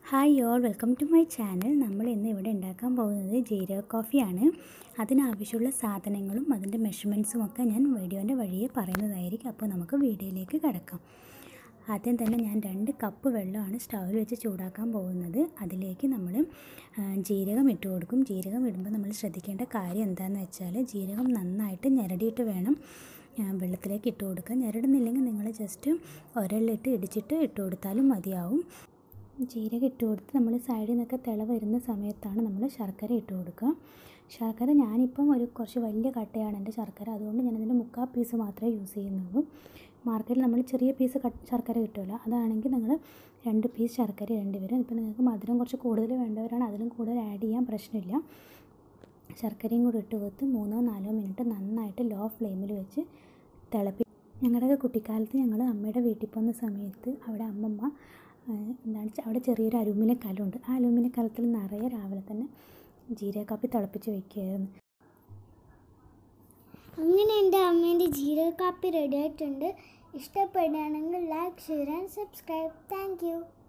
hi all welcome to my channel നമ്മൾ ഇന്ന് ഇവിടെ ഉണ്ടാക്കാൻ പോകുന്നത് ജീരക കോഫിയാണ് അതിനാവശ്യമുള്ള സാധനങ്ങളും അതിൻ്റെ മെഷർമെൻറ്റ്സും ഒക്കെ ഞാൻ വീഡിയോൻ്റെ വഴിയെ പറയുന്നതായിരിക്കും അപ്പോൾ നമുക്ക് വീഡിയോയിലേക്ക് കിടക്കാം ആദ്യം തന്നെ ഞാൻ രണ്ട് കപ്പ് വെള്ളമാണ് സ്റ്റൗവിൽ വെച്ച് ചൂടാക്കാൻ പോകുന്നത് അതിലേക്ക് നമ്മൾ ആ, ജീരകം ഇട്ട് കൊടുക്കും ജീരകം ഇടുമ്പോൾ നമ്മൾ ശ്രദ്ധിക്കേണ്ട കാര്യം എന്താണെന്ന് വെച്ചാൽ ജീരകം നന്നായിട്ട് ഞെരടിയിട്ട് വേണം ആ, വെള്ളത്തിലേക്ക് ഇട്ട് കൊടുക്കാൻ ഞെരടുന്നില്ലെങ്കിൽ നിങ്ങൾ ജസ്റ്റ് ഒരലിട്ട് ഇടിച്ചിട്ട് ഇട്ട് കൊടുത്താലും മതിയാവും ജീരകം ഇട്ട് കൊടുത്ത് നമ്മൾ സൈഡിൽ നിന്നൊക്കെ തിള വരുന്ന സമയത്താണ് നമ്മൾ ശർക്കര ഇട്ട് കൊടുക്കുക ശർക്കര ഞാനിപ്പം ഒരു കുറച്ച് വലിയ കട്ടയാണ് എൻ്റെ ശർക്കര അതുകൊണ്ട് ഞാനതിൻ്റെ മുക്കാൽ പീസ് മാത്രമേ യൂസ് ചെയ്യുന്നുള്ളൂ മാർക്കറ്റിൽ നമ്മൾ ചെറിയ പീസ് കട്ട് ശർക്കര കിട്ടുമല്ലോ അതാണെങ്കിൽ നിങ്ങൾ രണ്ട് പീസ് ശർക്കര ഇടേണ്ടി വരും ഇപ്പം നിങ്ങൾക്ക് മധുരം കുറച്ച് കൂടുതൽ വേണ്ടവരാണ് അതിലും കൂടുതൽ ആഡ് ചെയ്യാൻ പ്രശ്നമില്ല ശർക്കരയും കൂടി ഇട്ട് കൊടുത്ത് മൂന്നോ നാലോ മിനിറ്റ് നന്നായിട്ട് ലോ ഫ്ലെയിമിൽ വെച്ച് തിളപ്പി ഞങ്ങളുടെയൊക്കെ കുട്ടിക്കാലത്ത് ഞങ്ങൾ അമ്മയുടെ വീട്ടിൽ പോകുന്ന സമയത്ത് അവിടെ അമ്മമ്മ ആ, എന്താണ് ചെ- അവിടെ ചെറിയൊരു അലൂമിനിയം കലമുണ്ട് ആ അലൂമിനിയം കലത്തിൽ നിറയെ രാവിലെ തന്നെ ജീരക കാപ്പി തിളപ്പിച്ച് വെക്കുകയായിരുന്നു അങ്ങനെ എൻ്റെ അമ്മേൻ്റെ ജീരക കാപ്പി റെഡി ആയിട്ടുണ്ട് ഇഷ്ടപ്പെടുകയാണെങ്കിൽ like share and subscribe thank U